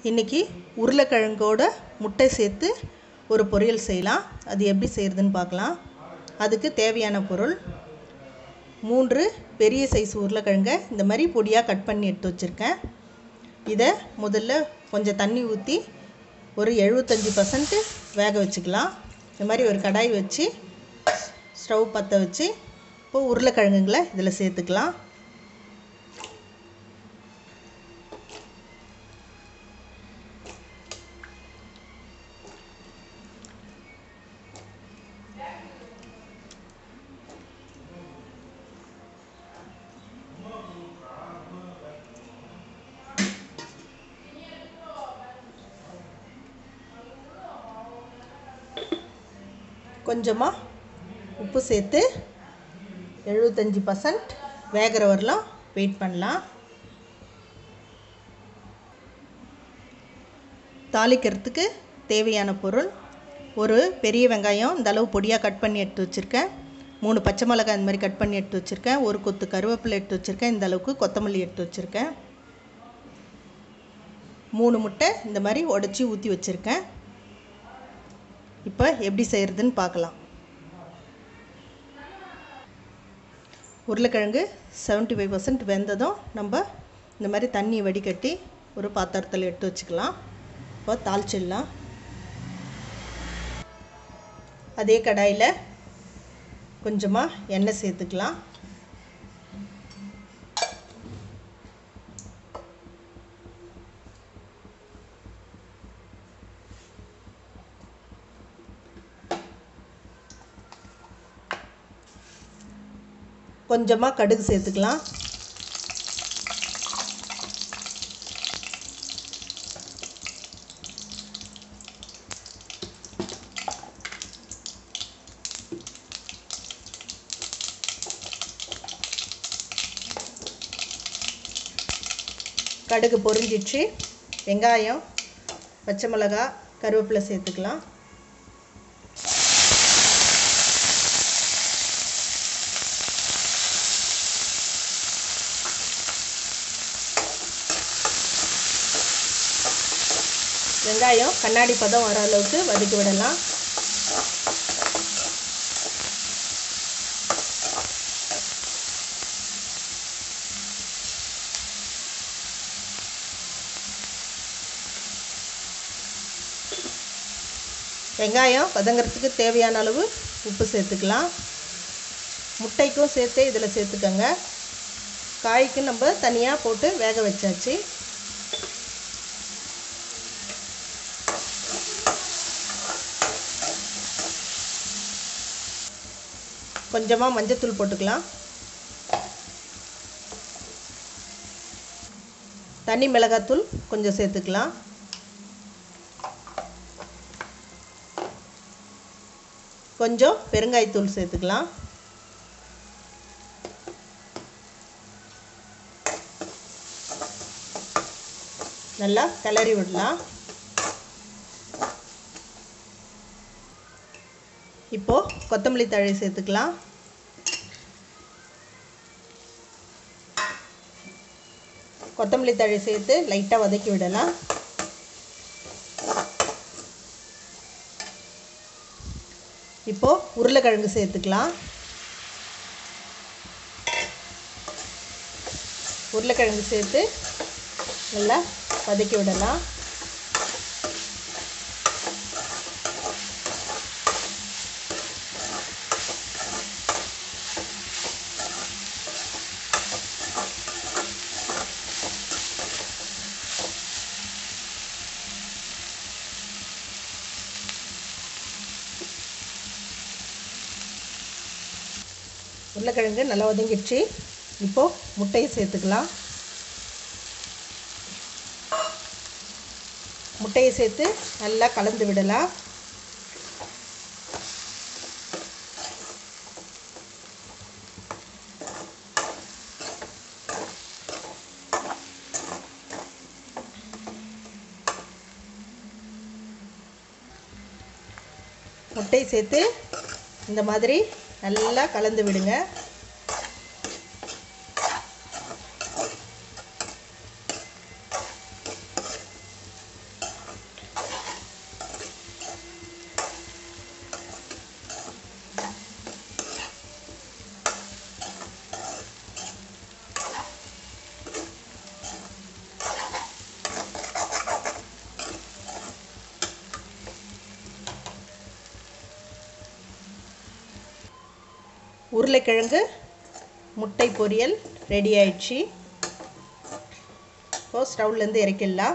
இன்றைக்கி உருளைக்கிழங்கோட முட்டை சேர்த்து ஒரு பொரியல் செய்யலாம் அது எப்படி செய்கிறதுன்னு பார்க்கலாம் அதுக்கு தேவையான பொருள் மூன்று பெரிய சைஸ் உருளைக்கிழங்கை இந்த மாதிரி பொடியாக கட் பண்ணி எடுத்து வச்சுருக்கேன் இதை முதல்ல கொஞ்சம் தண்ணி ஊற்றி ஒரு எழுபத்தஞ்சி பர்சன்ட்டு வேக வச்சுக்கலாம் இந்த மாதிரி ஒரு கடாய் வச்சு ஸ்டவ் பற்ற வச்சு இப்போ உருளைக்கிழங்குங்களை இதில் சேர்த்துக்கலாம் கொஞ்சமாக உப்பு சேர்த்து எழுபத்தஞ்சி பர்சன்ட் வேகிற வரலாம் வெயிட் பண்ணலாம் தாளிக்கிறதுக்கு தேவையான பொருள் ஒரு பெரிய வெங்காயம் இந்த அளவு பொடியாக கட் பண்ணி எடுத்து வச்சுருக்கேன் மூணு பச்சை மிளகாய் இந்த மாதிரி கட் பண்ணி எடுத்து வச்சுருக்கேன் ஒரு கொத்து கருவேப்பிலை எடுத்து வச்சுருக்கேன் இந்த அளவுக்கு கொத்தமல்லி எடுத்து வச்சுருக்கேன் மூணு முட்டை இந்த மாதிரி உடச்சி ஊற்றி வச்சுருக்கேன் இப்போ எப்படி செய்கிறதுன்னு பார்க்கலாம் உருளைக்கிழங்கு செவன்ட்டி ஃபைவ் பர்சன்ட் வெந்ததும் நம்ம இந்த மாதிரி தண்ணி வடிகட்டி ஒரு பாத்திரத்தில் எடுத்து வச்சுக்கலாம் இப்போ தாளிச்சிடலாம் அதே கடாயில் கொஞ்சமாக எண்ணெய் சேர்த்துக்கலாம் கொஞ்சமாக கடுகு சேர்த்துக்கலாம் கடுகு பொரிஞ்சிச்சு வெங்காயம் பச்சை மிளகா கருவேப்பிலை சேர்த்துக்கலாம் வெங்காயம் கண்ணாடி பதம் வர அளவுக்கு வதக்கி விடலாம் வெங்காயம் வதங்கிறதுக்கு தேவையான அளவு உப்பு சேர்த்துக்கலாம் முட்டைக்கும் சேர்த்து இதில் சேர்த்துக்கோங்க காய்க்கு நம்ம தனியாக போட்டு வேக வச்சாச்சு கொஞ்சமாக மஞ்சத்தூள் போட்டுக்கலாம் தனி மிளகாத்தூள் கொஞ்சம் சேர்த்துக்கலாம் கொஞ்சம் பெருங்காயத்தூள் சேர்த்துக்கலாம் நல்லா கிளறி விடலாம் இப்போது கொத்தமல்லி தழை சேர்த்துக்கலாம் கொத்தமல்லி தழை சேர்த்து லைட்டாக வதக்கி விடலாம் இப்போது உருளைக்கிழங்கு சேர்த்துக்கலாம் உருளைக்கிழங்கு சேர்த்து நல்லா வதக்கி விடலாம் உருளைக்கிழங்கு நல்லா ஒதுங்கிடுச்சு இப்போது முட்டையை சேர்த்துக்கலாம் முட்டையை சேர்த்து நல்லா கலந்து விடலாம் முட்டை சேர்த்து இந்த மாதிரி நல்லா கலந்து விடுங்க உருளைக்கிழங்கு முட்டை பொரியல் ரெடி ஆயிடுச்சு இப்போ ஸ்டவ்லேருந்து இறக்கிடலாம்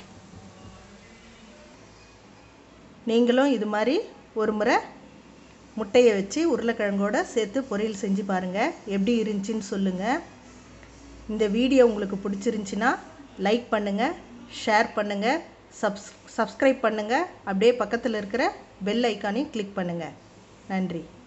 நீங்களும் இது மாதிரி ஒரு முறை முட்டையை வச்சு உருளைக்கிழங்கோட சேர்த்து பொரியல் செஞ்சு பாருங்கள் எப்படி இருந்துச்சுன்னு சொல்லுங்கள் இந்த வீடியோ உங்களுக்கு பிடிச்சிருந்துச்சின்னா லைக் பண்ணுங்கள் ஷேர் பண்ணுங்கள் சப்ஸ் சப்ஸ்கிரைப் பண்ணுங்கள் அப்படியே பக்கத்தில் இருக்கிற பெல் ஐக்கானையும் கிளிக் பண்ணுங்கள் நன்றி